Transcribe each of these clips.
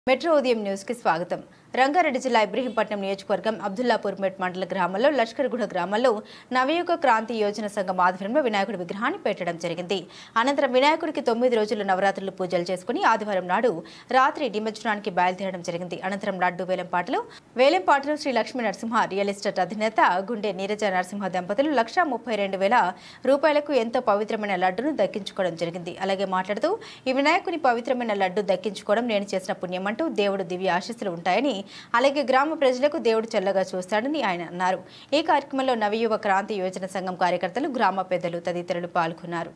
Metro ఉదయం news కి స్వాగతం రంగారెడ్డి జిల్లా ఇబ్రహీంపట్నం నియోజకవర్గం అబ్దుల్లాపూర్ మెట్ మండల గ్రామంలో లష్కర్గూడ గ్రామంలో నవయుగ క్రాంతి యోజన సంఘం ఆధ్వర్యంలో వినాయకుడి విగ్రహాన్ని పెట్టడం జరిగింది అనంతరం వినాయకుడికి తొమ్మిది రోజులు నవరాత్రులు పూజలు చేసుకుని ఆదివారం నాడు రాత్రి నిమజ్జనానికి బయలుదేరడం జరిగింది అనంతరం లడ్డు వేలంపాటలు వేలంపాటలు శ్రీ లక్ష్మీ నరసింహ రియల్ ఎస్టేట్ అధినేత గుండె నీరజ నరసింహ దంపతులు లక్షా ముప్పై రెండు వేల రూపాయలకు ఎంతో పవిత్రమైన లడ్డును దక్కించుకోవడం జరిగింది అలాగే మాట్లాడుతూ ఈ వినాయకుని పవిత్రమైన లడ్డు దక్కించుకోవడం నేను చేసిన పుణ్యమంటూ దేవుడు దివ్య ఆశీస్సులు ఉంటాయని అలాగే గ్రామ ప్రజలకు దేవుడు చల్లగా చూస్తాడని ఆయన అన్నారు ఈ కార్యక్రమంలో నవయువ క్రాంతి యోజన సంఘం కార్యకర్తలు గ్రామ పెద్దలు తదితరులు పాల్గొన్నారు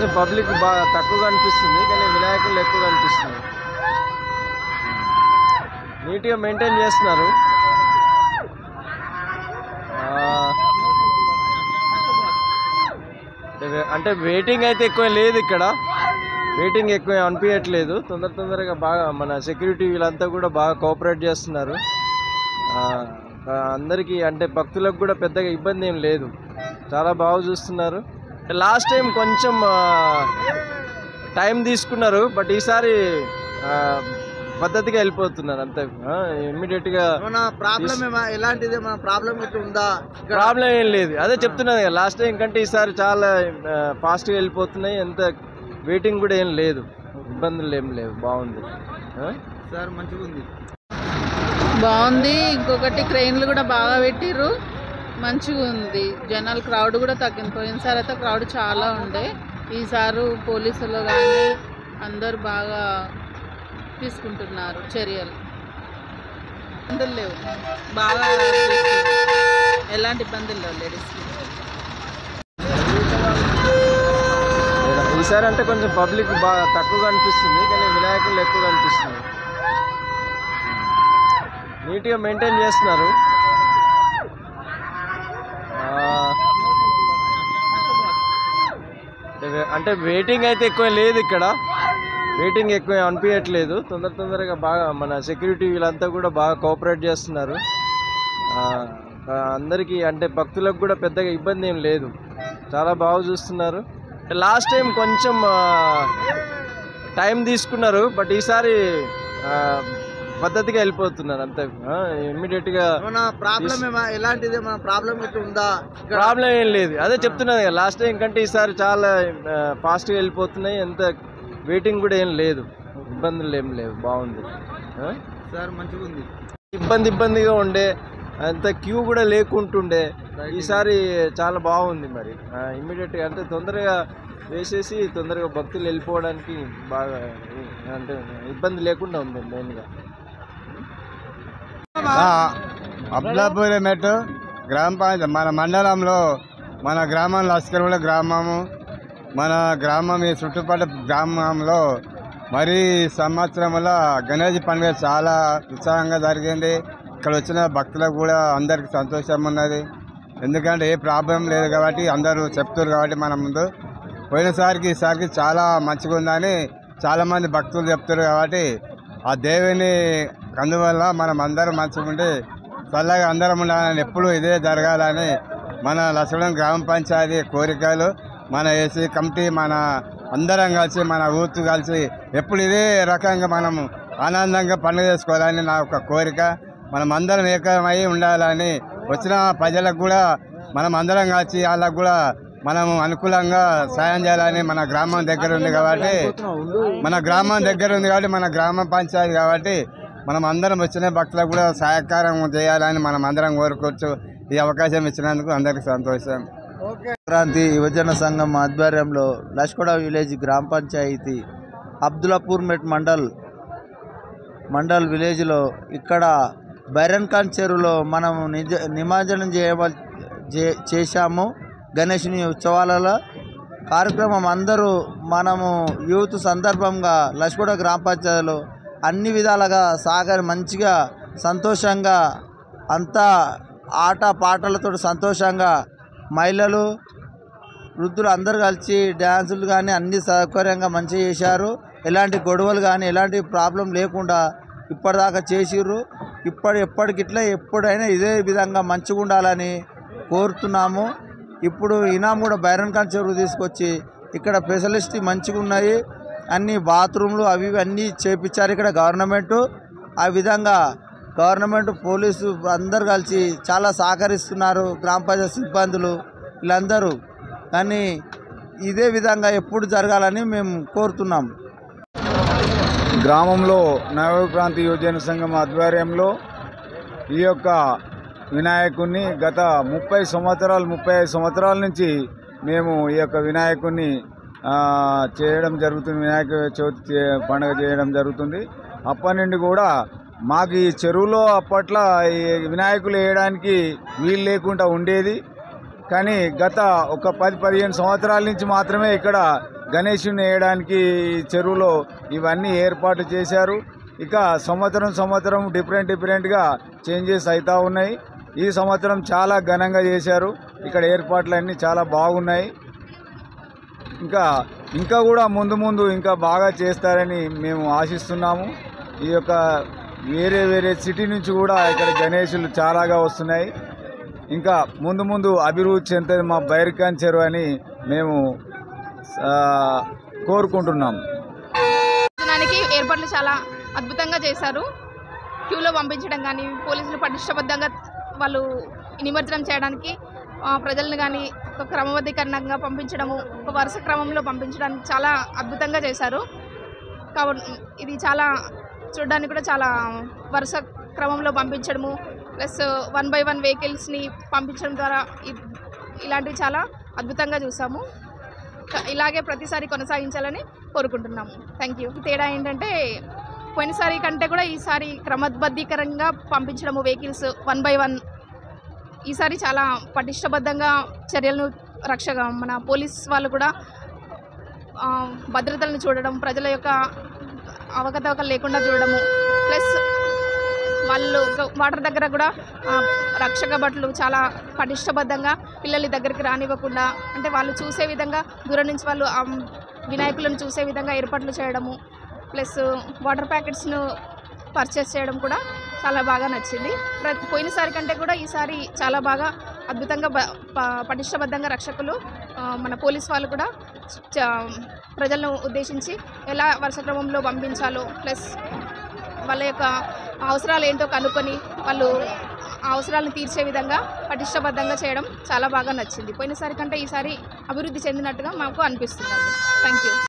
కొంచెం పబ్లిక్ బాగా తక్కువగా అనిపిస్తుంది కానీ వినాయకులు ఎక్కువగా అనిపిస్తుంది నీట్గా మెయింటైన్ చేస్తున్నారు ఆ, అంటే- అంటే వెయిటింగ్ అయితే ఎక్కువ లేదు ఇక్కడ వెయిటింగ్ ఎక్కువ అనిపించట్లేదు తొందర తొందరగా బాగా మన సెక్యూరిటీ వీళ్ళంతా కూడా బాగా కోఆపరేట్ చేస్తున్నారు ఆ, ఆ, అందరికీ అంటే భక్తులకు కూడా పెద్దగా ఇబ్బంది ఏం లేదు చాలా బాగా చూస్తున్నారు లాస్ట్ టైం కొంచెం టైం తీసుకున్నారు బట్ ఈసారి ఆ, పద్ధతిగా వెళ్ళిపోతున్నారు అంతే ఇమ్మీడియట్గా మన ప్రాబ్లం ఏమా ఎలాంటిది మన ప్రాబ్లం ఇట్లా ఉందా ఇక్కడ ప్రాబ్లం ఏం లేదు అదే చెప్తున్నాను కదా లాస్ట్ టైం కంటే ఈసారి చాలా ఫాస్ట్గా వెళ్ళిపోతున్నాయి ఎంత వెయిటింగ్ కూడా ఏం లేదు ఇబ్బందులు ఏం లేవు బాగుంది ఆ? సార్ మంచిగా ఉంది బాగుంది ఇంకొకటి క్రెయిన్లు కూడా బాగా పెట్టిర్రు మంచిగా ఉంది జనాలు క్రౌడ్ కూడా తగ్గింది పోయినసారి అయితే క్రౌడ్ చాలా ఉండే ఈసారి పోలీసులు కానీ అందరు బాగా తీసుకుంటున్నారు చర్యలు ఇబ్బందులు లేవు బాగా చూస్తున్నారు. ఎలాంటి ఇబ్బందులు లేవు లేడీస్కి లేదా ఈసారి అంటే కొంచెం పబ్లిక్ బాగా తక్కువగా అనిపిస్తుంది కానీ వినాయకులు ఎక్కువగా అనిపిస్తుంది నీట్గా మెయింటైన్ చేస్తున్నారు ఆ, అంటే- అంటే వెయిటింగ్ అయితే ఎక్కువ లేదు ఇక్కడ వెయిటింగ్ ఎక్కువ అనిపించట్లేదు తొందర తొందరగా బాగా మన సెక్యూరిటీ వీళ్ళంతా కూడా బాగా కోఆపరేట్ చేస్తున్నారు ఆ, ఆ, అందరికీ అంటే భక్తులకు కూడా పెద్దగా ఇబ్బంది ఏం లేదు చాలా బాగా చూస్తున్నారు లాస్ట్ టైం కొంచెం టైం తీసుకున్నారు బట్ ఈసారి ఆ, పద్ధతిగా వెళ్ళిపోతున్నారు అంతే ఇమ్మీడియట్గా మన ప్రాబ్లం ఏమా ఎలాంటిది మన ప్రాబ్లం ఇట్లా ఉందా ఇక్కడ ప్రాబ్లం ఏం లేదు అదే చెప్తున్నాను కదా లాస్ట్ టైం కంటే ఈసారి చాలా ఫాస్ట్గా వెళ్ళిపోతున్నాయి ఎంత వెయిటింగ్ కూడా ఏం లేదు ఇబ్బందులు ఏం లేవు బాగుంది ఆ? సార్ మంచిగా ఉంది ఇబ్బంది ఇబ్బందిగా ఉండే అంత క్యూ కూడా లేకుంటుండే ఈసారి చాలా బాగుంది మరి ఇమ్మీడియట్గా అంటే తొందరగా వేసేసి తొందరగా భక్తులు వెళ్ళిపోవడానికి బాగా అంటే ఇబ్బంది లేకుండా ఉంది మెయిన్గా అబ్లాపూర్ మెట్టు గ్రామ పంచాయతీ మన మండలంలో మన గ్రామం లస్కర్గూడ గ్రామము మన గ్రామం ఈ చుట్టుపక్కల గ్రామంలో మరి ఈ సంవత్సరంలో గణేష్ పండుగ చాలా ఉత్సాహంగా జరిగింది ఇక్కడ వచ్చిన భక్తులకు కూడా అందరికి సంతోషం ఉన్నది ఎందుకంటే ఏ ప్రాబ్లం లేదు కాబట్టి అందరూ చెప్తారు కాబట్టి మన ముందు పోయినసారికి ఈసారికి చాలా మంచిగా ఉందని చాలామంది భక్తులు చెప్తారు కాబట్టి ఆ దేవుని అందువల్ల మనం అందరం మంచిగా ఉండి చల్లగా అందరం ఉండాలని ఎప్పుడు ఇదే జరగాలని మన లసడం గ్రామ పంచాయతీ కోరికలు మన ఏసీ కమిటీ మన అందరం కలిసి మన ఊర్తు కలిసి ఎప్పుడు ఇదే రకంగా మనం ఆనందంగా పండుగ చేసుకోవాలని నా ఒక కోరిక మనం అందరం ఏకమై ఉండాలని వచ్చిన ప్రజలకు కూడా మనం అందరం కలిసి వాళ్ళకు కూడా మనం అనుకూలంగా సాయం చేయాలని మన గ్రామం దగ్గర ఉంది కాబట్టి మన గ్రామం దగ్గర ఉంది కాబట్టి మన గ్రామ పంచాయతీ కాబట్టి మనం అందరం వచ్చిన భక్తులకు కూడా సహకారం చేయాలని మనం అందరం కోరుకోవచ్చు ఈ అవకాశం ఇచ్చినందుకు అందరికీ సంతోషం క్రాంతి యువజన సంఘం ఆధ్వర్యంలో లష్కోడ విలేజ్ గ్రామ పంచాయతీ అబ్దులాపూర్ మెట్ మండల్ మండల్ విలేజ్లో ఇక్కడ బైరన్ ఖాన్ చెరువులో మనం నిజ నిమజ్జనం చేయవల్ చే- చేశాము గణేషుని ఉత్సవాలలో కార్యక్రమం అందరూ మనము యూత్ సందర్భంగా లష్కోడ గ్రామ పంచాయతీలో అన్ని విధాలుగా సాగరి మంచిగా సంతోషంగా అంతా ఆట పాటలతో సంతోషంగా మహిళలు వృద్ధులు అందరూ కలిసి డ్యాన్సులు కానీ అన్ని సౌకర్యంగా మంచిగా చేశారు ఎలాంటి గొడవలు కానీ ఎలాంటి ప్రాబ్లం లేకుండా ఇప్పటిదాకా చేసిర్రు ఇప్పటి ఎప్పటికిట్లా ఎప్పుడైనా ఇదే విధంగా మంచిగా ఉండాలని కోరుతున్నాము ఇప్పుడు ఇనాం కూడా బైరన్ ఖాన్ చెరువు తీసుకొచ్చి ఇక్కడ ఫెసిలిటీ మంచిగా ఉన్నాయి అన్ని బాత్రూమ్లు అవి ఇవి అన్నీ చేపించారు ఇక్కడ గవర్నమెంటు ఆ విధంగా గవర్నమెంట్ పోలీసు అందరు కలిసి చాలా సహకరిస్తున్నారు గ్రామ పంచాయతీ సిబ్బందులు వీళ్ళందరూ కానీ ఇదే విధంగా ఎప్పుడు జరగాలని మేము కోరుతున్నాం గ్రామంలో నవక్రాంతి యువజన సంఘం ఆధ్వర్యంలో ఈ యొక్క వినాయకుడిని గత ముప్పై సంవత్సరాలు ముప్పై ఐదు సంవత్సరాల నుంచి మేము ఈ యొక్క వినాయకుడిని ఆ, చేయడం జరుగుతుంది వినాయక చవితి చే- పండుగ చేయడం జరుగుతుంది అప్పటి నుండి కూడా మాకు ఈ చెరువులో అప్పట్లో ఈ వినాయకులు వేయడానికి వీలు లేకుండా ఉండేది కానీ గత ఒక పది పదిహేను సంవత్సరాల నుంచి మాత్రమే ఇక్కడ గణేషుని వేయడానికి చెరువులో ఇవన్నీ ఏర్పాటు చేశారు ఇక సంవత్సరం సంవత్సరం డిఫరెంట్ డిఫరెంట్గా చేంజెస్ అవుతూ ఉన్నాయి ఈ సంవత్సరం చాలా ఘనంగా చేశారు ఇక్కడ ఏర్పాట్లన్నీ చాలా బాగున్నాయి ఇంకా ఇంకా కూడా ముందు ముందు ఇంకా బాగా చేస్తారని మేము ఆశిస్తున్నాము ఈ యొక్క వేరే వేరే సిటీ నుంచి కూడా ఇక్కడ గణేషులు చాలాగా వస్తున్నాయి ఇంకా ముందు ముందు అభివృద్ధి చెందుతుంది మా బైర్కాన్ చెరువు అని మేము ఆ, కోరుకుంటున్నాము దానికి ఏర్పాట్లు చాలా అద్భుతంగా చేశారు క్యూలో పంపించడం కానీ పోలీసులు పటిష్టబద్ధంగా వాళ్ళు నిమజ్జనం చేయడానికి ఆ, ప్రజలను కానీ ఒక క్రమబద్ధీకరణంగా పంపించడము ఒక వరుస క్రమంలో పంపించడానికి చాలా అద్భుతంగా చేశారు కాబట్టి ఇది చాలా చూడడానికి కూడా చాలా వరుస క్రమంలో పంపించడము ప్లస్ వన్ బై వన్ వెహికల్స్ని పంపించడం ద్వారా ఇ- ఇలాంటివి చాలా అద్భుతంగా చూసాము క- ఇలాగే ప్రతిసారి కొనసాగించాలని కోరుకుంటున్నాము థ్యాంక్ యూ తేడా ఏంటంటే పోయినసారి కంటే కూడా ఈసారి క్రమబద్ధీకరంగా పంపించడము వెహికల్స్ వన్ బై వన్ ఈసారి చాలా పటిష్టబద్ధంగా చర్యలను రక్షగా మన పోలీస్ వాళ్ళు కూడా ఆ, భద్రతలను చూడడం ప్రజల యొక్క అవకతవకలు లేకుండా చూడడము ప్లస్ వాళ్ళు ఒక వాటర్ దగ్గర కూడా ఆ, రక్షక భటులు చాలా పటిష్టబద్ధంగా పిల్లల దగ్గరికి రానివ్వకుండా అంటే వాళ్ళు చూసే విధంగా దూరం నుంచి వాళ్ళు ఆ వినాయకులను చూసే విధంగా ఏర్పాట్లు చేయడము ప్లస్ వాటర్ ప్యాకెట్స్ను పర్చేస్ చేయడం కూడా చాలా బాగా నచ్చింది ప్రతి పోయినసారి కంటే కూడా ఈసారి చాలా బాగా అద్భుతంగా బ- ప- పటిష్టబద్ధంగా రక్షకులు ఆ, మన పోలీస్ వాళ్ళు కూడా చ- ప్రజలను ఉద్దేశించి ఎలా వరుస క్రమంలో పంపించాలో ప్లస్ వాళ్ళ యొక్క అవసరాలు ఏంటో కనుక్కొని వాళ్ళు ఆ అవసరాలను తీర్చే విధంగా పటిష్టబద్ధంగా చేయడం చాలా బాగా నచ్చింది పోయినసారి కంటే ఈసారి అభివృద్ధి చెందినట్టుగా మాకు అనిపిస్తుంది థ్యాంక్ యూ